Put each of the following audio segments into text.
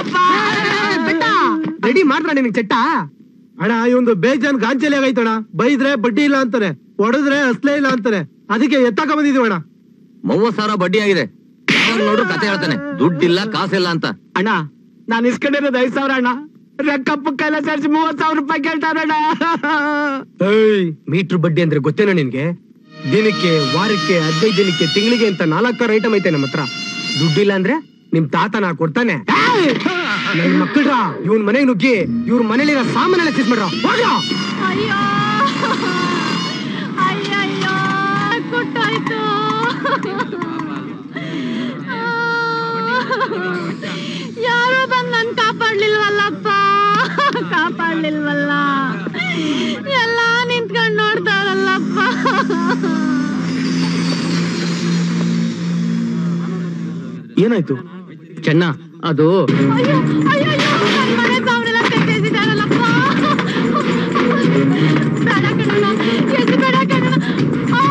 Ready ಮಾಡ್ರ ನಿನಗೆ ಚಟ್ಟ ಅಣ್ಣ ಇವಂದು ಬೇಜಾನ್ ಗಾಂಚಲಿ ಆಗೈತಣ ಬೈದ್ರೆ ಬಡ್ಡಿ ಇಲ್ಲ ಅಂತಾನೆ ಹೊಡೆದ್ರೆ ಅಸ್ಲೇ ಇಲ್ಲ ಅಂತಾನೆ ಅದಕ್ಕೆ ಎತ್ತಾಕ ಬಂದಿದೀವಿ ಅಣ್ಣ ಮೂವತ್ ಸಾವಿರ ಬಡ್ಡಿ ಆಗಿದೆ ಯಾವಾಗ ನೋಡ್ರು ಕತೆ ಹೇಳ್ತಾನೆ ದುಡ್ಡಿಲ್ಲ ಕಾಸಿಲ್ಲ ಅಂತ ಅಣ್ಣ ನಾನು ಇಸ್ಕೊಂಡಿರೋದು ಐದ್ ಸಾವಿರ ಅಣ್ಣ ರೊಕ್ಕಪ್ಪ ಕೈಲ ಸೇರಿಸಿ ಮೂವತ್ ಸಾವಿರ ರೂಪಾಯಿ ಕೇಳ್ತಾರಣ್ಣ ಮೀಟರ್ ಬಡ್ಡಿ ಅಂದ್ರೆ ಗೊತ್ತೇನೋ ನಿನ್ಗೆ ದಿನಕ್ಕೆ ವಾರಕ್ಕೆ ಹದಿನೈದು ದಿನಕ್ಕೆ ತಿಂಗಳಿಗೆ ಅಂತ ನಾಲ್ಕಾರು ಐಟಮ್ ಐತೆ ನಮ್ಮ ಹತ್ರ ದುಡ್ಡಿಲ್ಲ ಅಂದ್ರೆ ನಿಮ್ ತಾತ ನಾ ಕೊಡ್ತಾನೆ ನನ್ ಮಕ್ಕಳ್ರ ಇವನ್ ಮನೆಗ್ ನುಗ್ಗಿ ಇವ್ರ ಮನೇಲಿರೋ ಸಾಮಾನೆಲ್ಲ ಸೀಸ್ ಮಾಡ್ರ ಹೋಗ್ರ ಅಯ್ಯೋ ಅಯ್ಯಯ್ಯೋ ಕೊಟ್ಟಾಯ್ತು ಯಾರು ಬಂದ್ ನನ್ ಕಾಪಾಡ್ಲಿಲ್ವಲ್ಲಪ್ಪ ಕಾಪಾಡ್ಲಿಲ್ವಲ್ಲ ಎಲ್ಲ ನಿಂತ್ಕೊಂಡ್ ನೋಡ್ತಾರಲ್ಲಪ್ಪ ಏನಾಯ್ತು ಚೆನ್ನ ಅದು ಅಯ್ಯೋ ಅಯ್ಯಯ್ಯೋ ನನ್ ಮನೆ ಸಾವ್ರೆಲ್ಲ ತೆಗ್ದಿದ್ದಾರಲ್ಲಪ್ಪ ಬೇಡ ಕಣಣ್ಣ ಎದ್ದು ಬೇಡ ಕಣಣ್ಣ ಆ!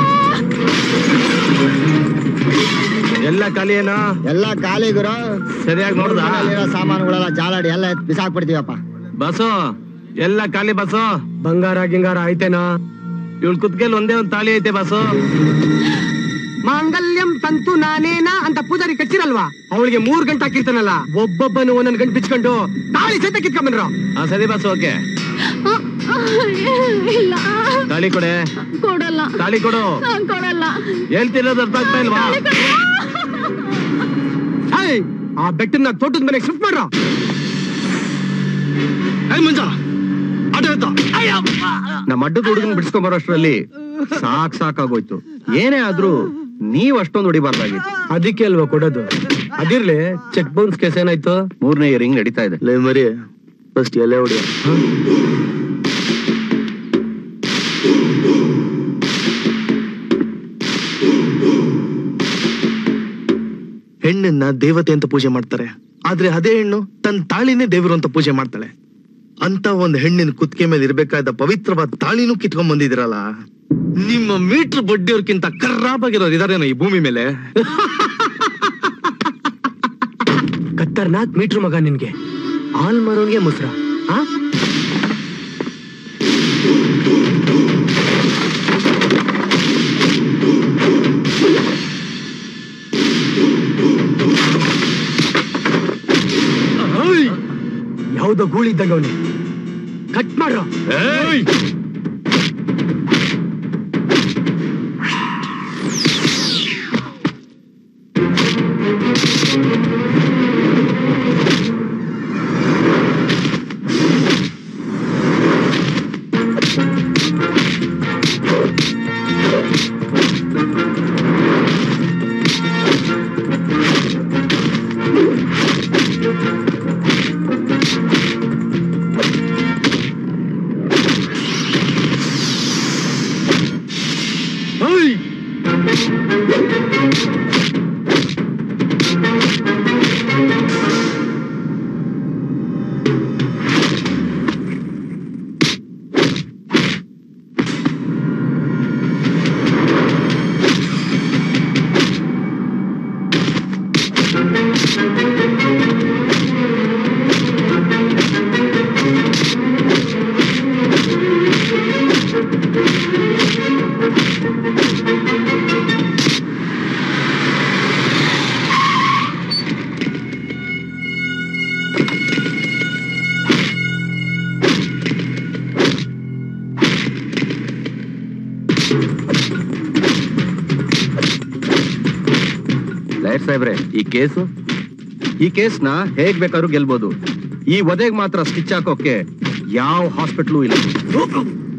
ಎಲ್ಲ ಖಾಲಿ ಏನೋ ಎಲ್ಲ ಖಾಲಿ ಗುರು ಸರಿಯಾಗಿ ನೋಡ್ದ ಮನೇಲಿರೋ ಸಾಮಾನುಗಳೆಲ್ಲ ಜಾಲಾಡಿ ಎಲ್ಲ ಎತ್ತ್ ಬಿಸಾಕ್ಬಿಡ್ತೀವಪ್ಪ ಬಸ್ಸು ಎಲ್ಲ ಖಾಲಿ ಬಸ್ಸು ಬಂಗಾರ ಗಿಂಗಾರ ಐತೇನೋ ಇವಳು ಕುತ್ಕೆಲ್ ಒಂದೇ ಒಂದ್ ತಾಳಿ ಐತೆ ಬಸ್ಸು ಮಾಂಗಲ್ಯಂ ತಂತು ನಾನೇನ ಅಂತ ಪೂಜಾರಿ ಕಚ್ಚಿರಲ್ವಾ ಅವಳಿಗೆ ಮೂರ್ ಗಂಟೆ ಹಾಕಿರ್ತಾನಲ್ಲ ಒಬ್ಬೊಬ್ಬನು ಒಂದೊಂದ್ ಗಂಟೆ ಬಿಚ್ಕೊಂಡು ತಾಳಿ ಸಹಿತ ಕಿತ್ಕೊಂಡ್ಬನ್ರು ಆ ಸರಿ ಬಸ್ ಓಕೆ ಆ, ಆ, ಇಲ್ಲ ತಾಳಿ ಕೊಡೆ ಕೊಡಲ್ಲ ತಾಳಿ ಕೊಡು ನಾನ್ ಕೊಡಲ್ಲ ಹೇಳ್ತಿರೋದು ಅರ್ಥ ಆಗ್ತಾ ಇಲ್ವಾ ತಾಳಿ ಕೊಡು. ಏಯ್, ಆ ಬೆಟ್ಟನ್ನ ತೋಟದ ಮನೆಗೆ ಶಿಫ್ಟ್ ಮಾಡ್ರ ಮಂಜ ಆಟೋ ನಮ್ಮ ಅಡ್ಡದ ಹುಡುಗನ್ ಬಿಡಿಸ್ಕೊಂಡ್ ಬರೋಷ್ಟ್ರಲ್ಲಿ ಸಾಕ್ ಸಾಕಾಗೋಯ್ತು ಏನೇ ಆದ್ರೂ ನೀವ್ ಅಷ್ಟೊಂದು ಹೊಡಿಬಾರ್ದಾಗಿತ್ತು ಅದಕ್ಕೆ ಅಲ್ವಾ ಕೊಡೋದು ಅದಿರ್ಲಿ ಚೆಕ್ ಬೌನ್ಸ್ ಕೇಸ್ ಏನಾಯ್ತು ಮೂರನೇ ರಿಂಗ್ ನಡೀತಾ ಇದೆ ಲೇ ಮರಿ ಫಸ್ಟ್ ಎಲೆ ಹೊಡಿ ಹೆಣ್ಣನ್ನ ದೇವತೆ ಅಂತ ಪೂಜೆ ಮಾಡ್ತಾರೆ ಆದ್ರೆ ಅದೇ ಹೆಣ್ಣು ತನ್ನ ತಾಳಿನೇ ದೇವರು ಅಂತ ಪೂಜೆ ಮಾಡ್ತಾಳೆ ಅಂತ ಒಂದ್ ಹೆಣ್ಣಿನ ಕುತ್ತಿಗೆ ಮೇಲೆ ಇರ್ಬೇಕಾದ ಪವಿತ್ರವಾದ ತಾಳಿನೂ ಕಿತ್ಕೊಂಡ್ ಬಂದಿದಿರಲ್ಲ ನಿಮ್ಮ ಮೀಟರ್ ಬಡ್ಡಿಯವ್ರಕ್ಕಿಂತ ಕರ್ರಾಬಾಗಿರೋರು ಇದಾರೇನೋ ಈ ಭೂಮಿ ಮೇಲೆ ಖತರ್ನಾಕ್ ಮೀಟ್ರ್ ಮಗ ನಿನ್ಗೆ ಹಾಲ್ ಮರೋನ್ಗೆ ಮುಸ್ರ ಆ ಓಯ್! ಯಾವ್ದೋ ಗೂಳಿ ಇದ್ದಂಗ ಅವನು ಕಟ್ ಮಾಡ್ರ ಲೈಟ್ ಸಾಹೇಬ್ರೆ ಈ ಕೇಸು ಈ ಕೇಸ್ನ ಹೇಗ್ ಬೇಕಾದ್ರೂ ಗೆಲ್ಬೋದು ಈ ಒದೆಗ್ ಮಾತ್ರ ಸ್ಟಿಚ್ ಹಾಕೋಕೆ ಯಾವ ಹಾಸ್ಪಿಟ್ಲು ಇಲ್ಲ